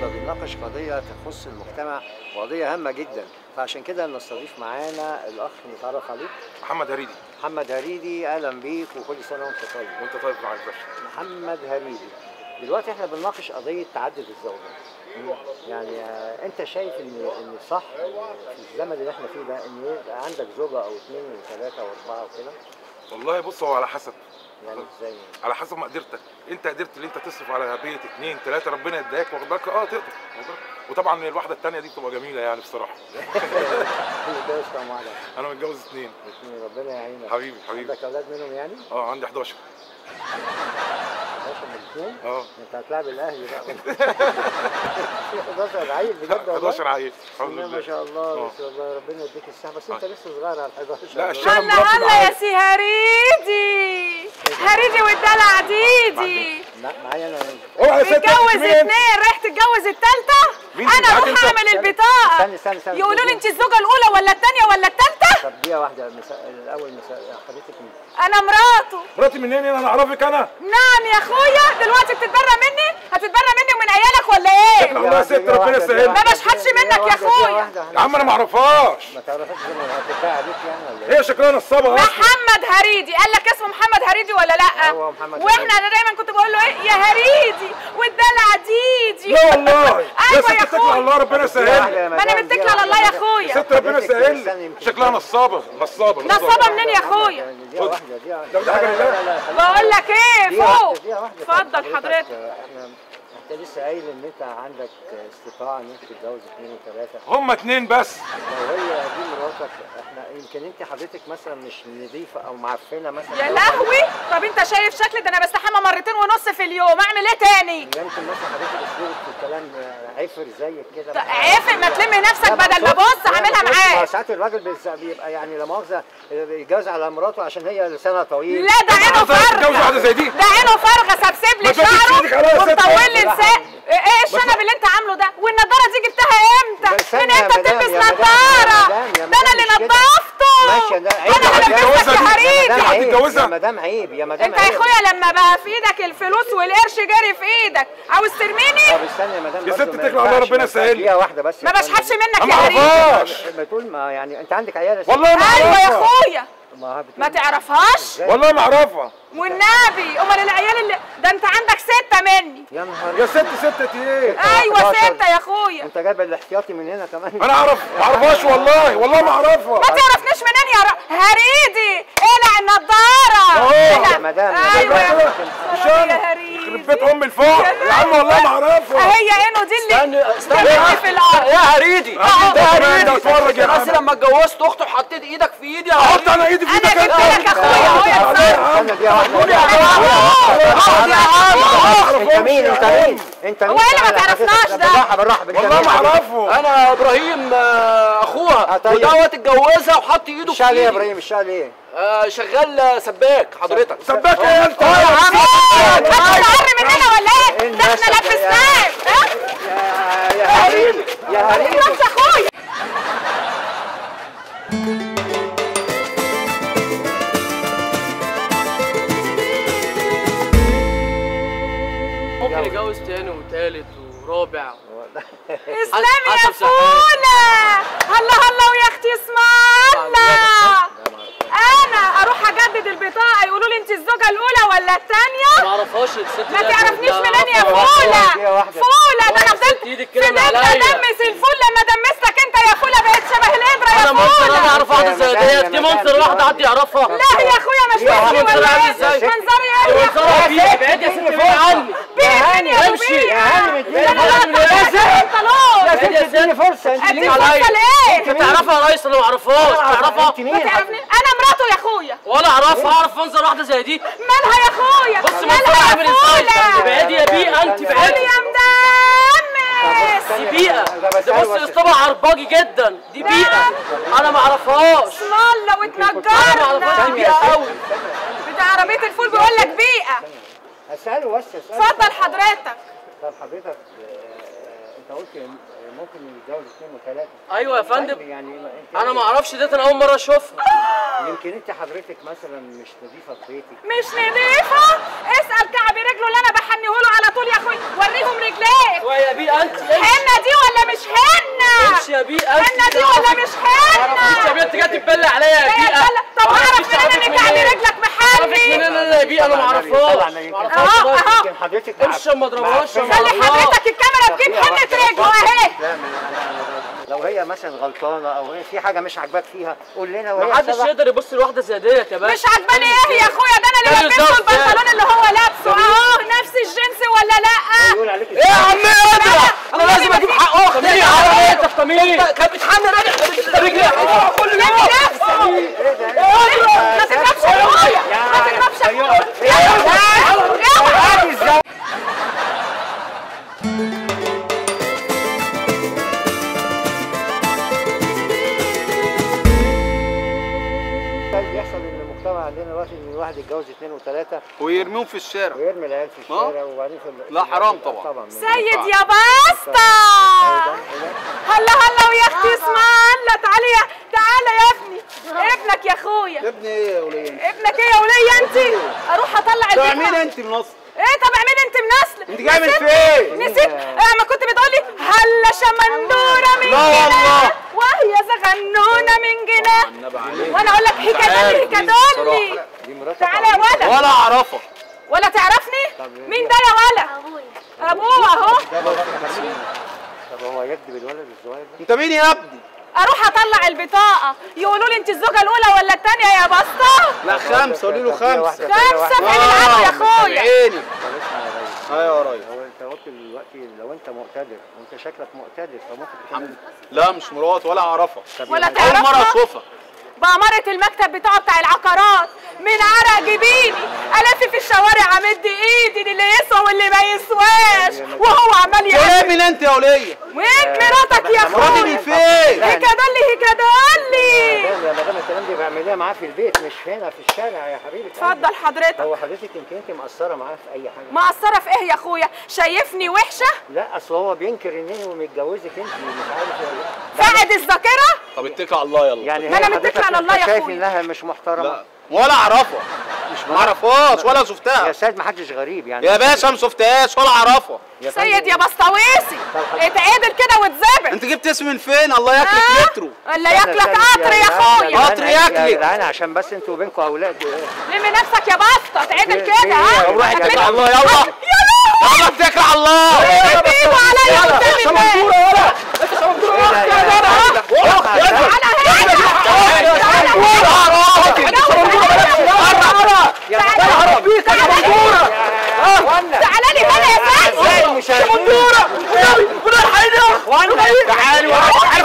النهارده بنناقش قضيه تخص المجتمع وقضيه هامه جدا فعشان كده نستضيف معانا الاخ نتعرف عليه محمد هريدي محمد هريدي اهلا بيك وكل سنه وانت طيب وانت طيب مع الباشا محمد هريدي دلوقتي احنا بنناقش قضيه تعدد الزوجات يعني آه، انت شايف ان ان صح في الزمن اللي احنا فيه ده ان يبقى عندك زوجه او اثنين وثلاثه واربعه وكده والله بص هو على حسب يعني ازاي على حسب مقدرتك انت قدرت ان انت تصرف على بيت اثنين ثلاثه ربنا يديك واخد بالك اه تقدر واخد بالك؟ وطبعا الواحده الثانيه دي بتبقى جميله يعني بصراحه اللي جوز كام واحده انا متجوز اثنين الاثنين ربنا يعينك حبيبي حبيبي عندك اولاد منهم يعني؟ اه عندي 11 11 من الاثنين؟ اه انت هتلاعب الاهلي بقى 11 عيل بجد والله 11 عيل الحمد بسم الله ما لله شاء الله آه. بس والله ربنا يديك الصحه بس انت لسه صغير على ال 11 لا، والله. الشنب هلا مربي هلا معايا. يا سي هريدي هريدي والدلع ديدي لا معايا انا اوعى يا ست متجوز مين؟ اتنين رايح تتجوز التالتة مين انا بتاعك اروح انت؟ اعمل استنى، البطاقة استنى، استنى. يقولوا لي انت الزوجة الاولى ولا التانية ولا التالتة طب دقيقه واحده مسا... الاول مسا... حضرتك مين؟ انا مراته مراتي منين انا اعرفك انا نعم يا اخويا دلوقتي بتتبرى مني هتتبرى مني ومن عيالك ولا ايه شكرا. والله يا ست ربنا يسهل. ما بشحتش منك يا أخويا. يا عم انا ما اعرفهاش ما تعرفش زي ما هتدعي عليك يعني ولا ايه؟ هي شكلها نصابه اصلا محمد هريدي قال لك اسمه محمد هريدي ولا لا هو محمد واحنا هريدي. انا دايما كنت بقول له ايه يا هريدي والدلع ديدي لا والله يا ايوه ست يا اتكل على اخويا الله ربنا يسهل ما أنا متكلة على الله يا أخويا. يا ست ربنا يسهل شكلها نصابه نصابه نصابة منين يا أخويا؟ دي واحده دي واحده ده بدي حاجة لله. بقول لك ايه دقيقة واحدة، فوق دقيقة واحدة. اتفضل حضرتك احنا انت لسه قايل ان انت عندك استطاعه ان انت تتجوز اثنين وثلاثه هما اتنين بس لو هي دي مراتك احنا يمكن انت حضرتك مثلا مش نظيفه او معفنه مثلا يا لهوي طب انت شايف شكلي ده انا بستحمى مرتين ونص في اليوم اعمل ايه تاني يمكن مثلا حضرتك اسلوبك في الكلام عفر زيك كده طب عافي ما تلم نفسك لا، بدل ما بص- بص لا، هعملها بص، ما معاك ساعات الراجل بيز- بيبقى يعني لا مؤاخذه بيتجوز على مراته عشان هي لسانها طويل لا ده عينه تتجوز فارغه واحده زي دي ده عينه فارغه سبسب ما لي تمدش ايدك شعره عليا يا ست. ومطول لي لا، لسان ايه ايه الشنب اللي انت عامله ده والنضاره دي جبتها امتى بس استنى من يا امتى مدام، بتلبس يا مدام، نضاره يا مدام، يا ده انا مدام اللي مش كده. نضفته ماشي ده عيب انا اللي هتتجوزها لبستك دي. يا يا هريدي مدام عيب هتتجوزها؟ يا مدام عيب يا مدام انت يا عيب. اخويا لما بقى في ايدك الفلوس والقرش جاري في ايدك عاوز ترميني طب استنى يا مدام يا برضه ست ما اتكل على الله، ينفعش، ربنا ما ينفعش. يسهل. دقيقة واحدة بس ما يا فندم. بشحتش منك انا يا ما هريدي اعرفهاش بتقول ما يعني انت عندك عيال يا ست. والله ما ايوه يا اعرفها اخويا ما بتقول ما تعرفهاش والله ما اعرفها والنبي امال العيال اللي ده انت عندك ستة مني يا نهار يا ست ستة ايه ايوه 11. ستة يا اخويا انت جايب الاحتياطي من هنا كمان انا اعرف ما اعرفهاش والله والله ما اعرفها ما تعرفنيش منين يا ر... هريدي اقلع النضارة أوه. اقلع. يا مدام، يا ايوه يا مدام. مش سلام انا يا هريدي يخرب بيت ام الفوق يا عم والله ما اعرفها هي انه دي اللي استنى استنى جابتني في الارض يا هريدي أه، ده أه، هريدي ده اتفرج يا بس عم. لما اتجوزت اختي وحطيت ايدك في ايدي يا احط هريدي انا ايدي في انا ايدك جبت لك اخويا اهو يا استنى دقيقة واحدة انت مين انت مين انت مين هو ايه اللي ما تعالى تعرفناش حضرتك. ده؟ بالراحة بالراحة انت والله مين ما حضرتك؟ اعرفه انا ابراهيم آه، اخوها آه، طيب. ودوت اتجوزها وحط ايده في الشغل ايه يا ايدي ابراهيم الشغل ايه؟ آه، شغال آه، سباك حضرتك سباك ايه انت انت بتعر مننا ولا ايه؟ ده الناس احنا اللي- لبسناك ها؟ يا يا هريم يا هريم بس يا اخويا ممكن يتجوز تاني وتالت ورابع اسلام يا حسب فولة هلا هلا ويا اختي اسم الله انا اروح اجدد البطاقه يقولوا لي انت الزوجه الاولى ولا ما الثانيه اعرفهاش الست ما دي تعرفنيش ده منين يا أعرفها. فولة دقيقة واحدة. فولة ده انا يا ست فضلت ايدك كده من فضلت عليا. ادمس الفول لما دمستك انت يا فولة بقيت شبه الابره انا يا منظر انا فولة اعرف واحده زي يا مدام، ديت يا دي مدام، منظر دي واحده واحدة. حد يعرفها لا يا اخويا مش يا منظري منظر ولا عامل ايه ازاي؟ منظري ايه يا منظرها اخويا فيك ابعد يا ست بعيد عني بيه يا ابو امشي. بيه يا هانم، اديني انا لا فرصة. البنطلون يا ست اديني فرصة انت اديك مين؟ فرصه ليه؟ انت تعرفها يا ريس انا ما اعرفهاش تعرفها انت مين؟ ما تعرفني انا مراته يا اخويا ولا اعرفها اعرف منظر واحده زي دي مالها يا اخويا بص مالها منظرها يا عامل ازاي فولة ابعدي يا بيئه انت قولي بعدي يا مدمس دي بيئه ده بس ده بص أيوة. اسلوبها عرباجي جدا دي بيئه انا ما اعرفهاش اسم الله انا ما اعرفهاش دي واتنجرنا بيئه قوي بتاع عربيه الفول بيقول لك بيئه اساله بس اساله اتفضل حضرتك طب حضرتك آه، انت قلت ممكن يتجوز اثنين وثلاثة ايوه يا فندم يعني انت انا ما اعرفش ديت انا اول مره اشوفها يمكن انت حضرتك مثلا مش نظيفة في بيتك مش نظيفه اسال كعب برجله اللي انا بحنيه له على طول يا اخويا وريهم رجليك ويا بيه انت حنه دي ولا مش حنه امشي يا بيه انت حنه دي ولا مش انت يا حنه بيه انت جاي تتبلى عليا يا لا يا بيه بلا. طب اعرف منين انك على رجلك عرفت منين محلي انا يا بيه انا ما اعرفهاش ما اهو اعرفهاش اهو يمكن حضرتك مع- امشي ما اضربهاش يا مع- خلي الله. حضرتك الكاميرا تجيب حنه رجله اهي لا من لو هي مثلا غلطانه او هي في حاجه مش عاجباك فيها قول لنا وهي ما حدش تصلح. يقدر يبص لواحده زي ديت يا باشا مش عجباني ايه يا اخويا ده انا اللي ده لبسته بالظبط. البنطلون اللي هو لابسه اهو نفس الجنس ولا لا يقول عليك ايه يا عم اضرب انا لازم اجيب حق اختي يا عم ايه انت بتعملي كانت بتحمل رجلي رجلي كل يا يوم نفسه ايه ده إيه؟ ما تضربش يا اخويا ما تضربش يا اخويا اوعى اللي بيحصل ان المجتمع عندنا دلوقتي ان الواحد يتجوز اثنين وثلاثه ويرميهم في الشارع ويرمي العيال في الشارع وبعدين في ال- لا، حرام طبعا. طبعا سيد يا باسطة هلا هلا ويا اختي اسم الله تعالي يا تعالى يا ابني ابنك يا اخويا ابني ايه يا وليه انت؟ ابنك ايه يا ولية انت اروح اطلع تبع البيت مين انت من اصل؟ ايه طب مين انت من اصل انت جاي من نسيت- فين؟ نسيت اه ما كنت بتقولي هلا شمندوره من لا جناه والله. وهي زغنونه من جناه وانا اقول لك هيكادولي هيكادولي دي مراتك تعالى يا ولد ولا اعرفها ولا تعرفني مين ده يا ولد ابوه اهو طب هو يكذب الولد الصغير ده انت مين يا ابني؟ اروح اطلع البطاقه يقولوا لي انت الزوجه الاولى ولا الثانيه يا بسطه لا خمسه قولي له طب فيها خمسه واحدة، فيها خمسه واحدة. في العب يا اخويا عيني طب اسمع يا ريس. ايوه يا ريس هو انت قلت دلوقتي لو انت مقتدر وانت شكلك مقتدر فممكن تكون لا مش مرات ولا اعرفها ولا اول مره تعرفها اشوفها بأمارة المكتب بتاعه بتاع العقارات من عرق جبيني ألف في الشوارع أمد إيدي للي يسوى واللي ما يسواش وهو عمال ايه يعمل مين انت يا وليه؟ وين مراتك يا مراتي أخويا من فين؟ هيكادولي هيكادولي يا مدام الكلام دي بعمليه معاه في البيت مش هنا في الشارع يا حبيبي اتفضل حضرتك هو حضرتك يمكن انت مقصره معاه في اي حاجه مقصرة في إيه يا أخويا شايفني وحشة لا اصل هو بينكر ان هو متجوزك انت مش عارف يعني فاقد الذاكرة طب اتكل على الله يلا يعني ما هي أنا متكلة حضرتك على الله يا شايف أخويا. انها مش محترمه لا ولا اعرفها مش ما اعرفهاش ولا يا شفتها سيد ما حدش غريب يعني يا باشا ما شفتهاش ولا اعرفها يا فندم. سيد يا بسطويسي اتعدل كده واتظبط انت جبت اسم من فين الله ياكلك آه؟ مترو ولا استنى، ياكلك استنى، قطر يا جدعان، أخويا قطر جدعان، ياكلك. يا جدعان عشان بس انتوا وبينكم اولاد لمي نفسك يا بسطة اتعدل في- كده في- ها روح يا هتبقى- اتكل على الله يلا يا لهوي يلا اتكل على الله بيجوا عليا قدام البيت ايه ده يا- تعالى اخوانا تعالى لي هنا يا ازاي فندم المشاهدين اخوانا تعالوا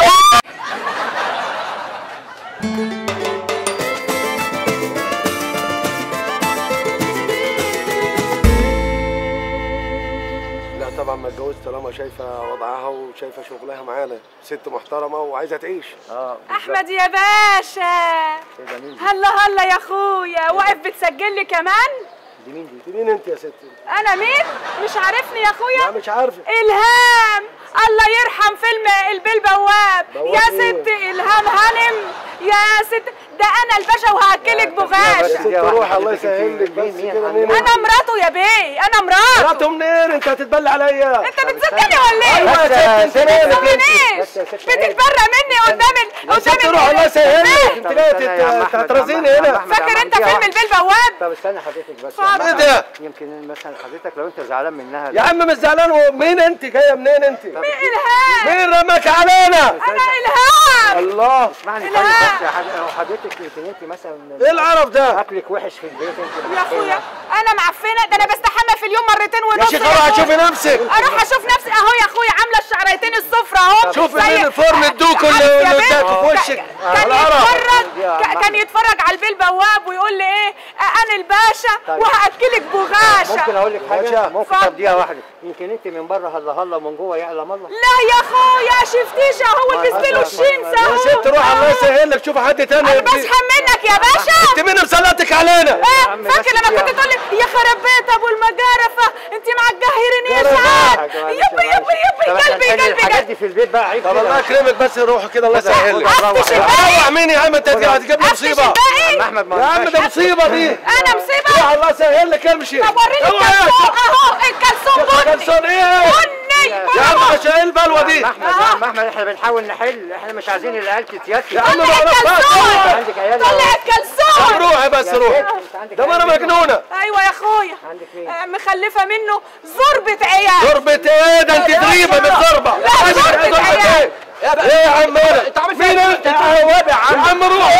لا طبعا ما اتجوزت طالما شايفه وضعها وشايفه شغلها معانا ست محترمه وعايزه تعيش اه بالظبط. احمد يا باشا ايه ده مين دي؟ هلا هلا يا اخويا واقف بتسجل لي كمان دي مين دي؟ انت مين انت يا ست انا مين مش عارفني يا لا اخويا مش عارفه الهام الله يرحم فيلم البيه بواب بواب يا إيه؟ ست الهام هانم يا ست ده انا الباشا وهاكلك بس بغاشة دي واحدة روح الله حضرتك يسهل لك مين- بس مين كده عندنا؟ مين انا مراته يا بيه انا مراته مراته منين انت هتتبلى عليا انت بتصدقني ولا ايه ايوه يا ست انت مالك بتصدقني انت ايه بس يا ست بتتبرى مني قدام ال- يا قدام ست روح الله يسهل لك انت طب جاي استنى يا عم تت- أحمد، تترزيني يا عم هنا أحمد، يا عم فاكر انت أحمد، فيلم البيه البواب طب استنى حضرتك بس اتفضل. ايه ده؟ يمكن مثلا حضرتك لو انت زعلان منها يا عم مش زعلان ومين انت جايه منين انت الهام مين رماك علينا انا الهام الله اسمعني طيب لا. بس يا حضرتك هو حضرتك يمكن انت مثلا ايه العرف ده اكلك وحش في البيت انت يا اخويا انا معفنه ده انا بستحمى في اليوم مرتين يا ونص شيخ روح شوفي نفسك اروح اشوف نفسي اهو يا اخويا عامله الشعريتين الصفرا اهو شوفي زي- مين الفرن الدوك عارف اللي يا اللي بنت؟ اداك في وشك كان العرف يتفرج يا عم ك- كان يتفرج على البيه البواب ويقول لي ايه انا الباشا طيب. وهاكلك ممكن بغاشه اقول لك حاجه باشا. ممكن اتفضل. طب دقيقه واحده يمكن انت من بره هلا هلا ومن جوه يعلم الله لا يا اخويا شفتيش اهو لبست له الشينس اهو يا ست روح الله يسهل لك شوف حد تاني انا بسحب منك يا باشا انت مين مسلطك علينا ايه عم فاكر بس لما يا كنت عم. تقول لي يا خرب بيت ابو المجارفه انت مع الجاهرين يا جرى سعاد معلش، يبي يبي معلش. يبي طب احنا قلبي نحل قلبي الحاجات قاعد في البيت بقى عيب طب كده. الله يكرمك بس روح كده الله يسهل لك افتش الباقي روح مين يا عم انت دي هتجيب لي افتش مصيبه عم الباقي احمد ما يا عم ينفعش. ده مصيبه دي انا مصيبه روح الله يسهل لك امشي طب وريني اوعى يا الكلسون اهو الكلسون بني كلسون ايه بني يا عم أهو. مش ايه البلوه دي يا احمد يا عم احمد احنا بنحاول نحل احنا مش عايزين العيال تتيتم يا عم طلع روح الكلسون عندك عيال طلع طب الكلسون روحي بس روحي ده ما انا مجنونه ايوه يا اخويا عندك مين؟ آه، مخلفه منه زربة عيال ضربة ايه ده انت غريبة من ضربة لا، ضربة عيال. ايه ايه يا عم انا انت عامل مين فيها انت يا عم يا عم روح